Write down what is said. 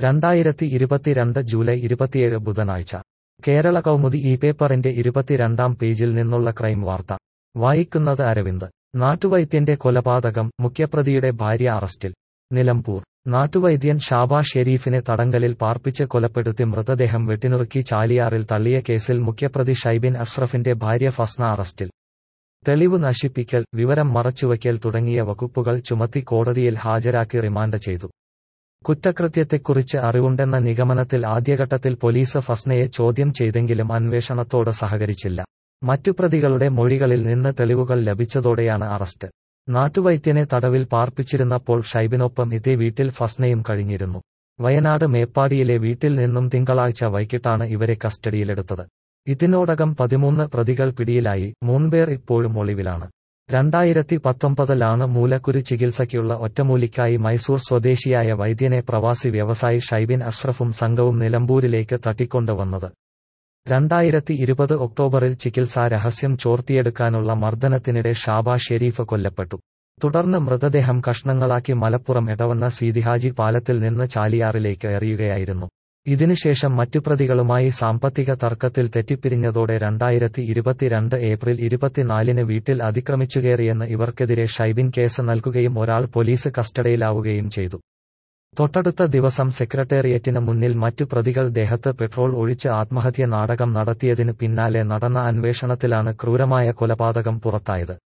രണ്ടായിരത്തി ഇരുപത്തിരണ്ട് ജൂലൈ ഇരുപത്തിയേഴ് ബുധനാഴ്ച കേരള കൗമുദി ഈ പേപ്പറിന്റെ ഇരുപത്തിരണ്ടാം പേജിൽ നിന്നുള്ള ക്രൈം വാർത്ത വായിക്കുന്നത് അരവിന്ദ് നാട്ടുവൈദ്യന്റെ കൊലപാതകം മുഖ്യപ്രതിയുടെ ഭാര്യ അറസ്റ്റിൽ നിലമ്പൂർ നാട്ടുവൈദ്യൻ ഷാബാ ഷെരീഫിനെ തടങ്കലിൽ പാർപ്പിച്ച് കൊലപ്പെടുത്തി മൃതദേഹം വെട്ടിനുറുക്കി ചാലിയാറിൽ തള്ളിയ കേസിൽ മുഖ്യപ്രതി ഷൈബിൻ അഷ്റഫിന്റെ ഭാര്യ ഫസ്ന അറസ്റ്റിൽ തെളിവ് നശിപ്പിക്കൽ വിവരം മറച്ചുവയ്ക്കൽ തുടങ്ങിയ വകുപ്പുകൾ ചുമത്തി കോടതിയിൽ ഹാജരാക്കി റിമാൻഡ് ചെയ്തു കുറ്റകൃത്യത്തെക്കുറിച്ച് അറിവുണ്ടെന്ന നിഗമനത്തിൽ ആദ്യഘട്ടത്തിൽ പോലീസ് ഫസ്നയെ ചോദ്യം ചെയ്തെങ്കിലും അന്വേഷണത്തോട് സഹകരിച്ചില്ല മറ്റു പ്രതികളുടെ മൊഴികളിൽ നിന്ന് തെളിവുകൾ ലഭിച്ചതോടെയാണ് അറസ്റ്റ് നാട്ടുവൈദ്യനെ തടവിൽ പാർപ്പിച്ചിരുന്നപ്പോൾ ഷൈബിനൊപ്പം ഇതേ വീട്ടിൽ ഫസ്നയും കഴിഞ്ഞിരുന്നു വയനാട് മേപ്പാടിയിലെ വീട്ടിൽ നിന്നും തിങ്കളാഴ്ച വൈകിട്ടാണ് ഇവരെ കസ്റ്റഡിയിലെടുത്തത് ഇതിനോടകം പതിമൂന്ന് പ്രതികൾ പിടിയിലായി മൂന്നുപേർ ഇപ്പോഴും ഒളിവിലാണ് രണ്ടായിരത്തി പത്തൊമ്പതിലാണ് മൂലക്കുരു ചികിത്സയ്ക്കുള്ള ഒറ്റമൂലിക്കായി മൈസൂർ സ്വദേശിയായ വൈദ്യനെ പ്രവാസി വ്യവസായി ഷൈബിൻ അഷ്റഫും സംഘവും നിലമ്പൂരിലേക്ക് തട്ടിക്കൊണ്ടുവന്നത് രണ്ടായിരത്തി ഇരുപത് ഒക്ടോബറിൽ ചികിത്സാ രഹസ്യം ചോർത്തിയെടുക്കാനുള്ള മർദ്ദനത്തിനിടെ ഷാബാ ഷെരീഫ് കൊല്ലപ്പെട്ടു തുടർന്ന് മൃതദേഹം കഷ്ണങ്ങളാക്കി മലപ്പുറം എടവണ്ണ സീതിഹാജി പാലത്തിൽ നിന്ന് ചാലിയാറിലേക്ക് എറിയുകയായിരുന്നു ഇതിനുശേഷം മറ്റു പ്രതികളുമായി സാമ്പത്തിക തർക്കത്തിൽ തെറ്റിപ്പിരിഞ്ഞതോടെ രണ്ടായിരത്തി ഇരുപത്തിരണ്ട് ഏപ്രിൽ ഇരുപത്തിനാലിന് വീട്ടിൽ അതിക്രമിച്ചുകയറിയെന്ന് ഇവർക്കെതിരെ ഷൈബിൻ കേസ് നൽകുകയും ഒരാൾ പോലീസ് കസ്റ്റഡിയിലാവുകയും ചെയ്തു തൊട്ടടുത്ത ദിവസം സെക്രട്ടേറിയറ്റിന് മുന്നിൽ മറ്റു പ്രതികൾ ദേഹത്ത് പെട്രോൾ ഒഴിച്ച് ആത്മഹത്യ നാടകം നടത്തിയതിനു പിന്നാലെ നടന്ന അന്വേഷണത്തിലാണ് ക്രൂരമായ കൊലപാതകം പുറത്തായത്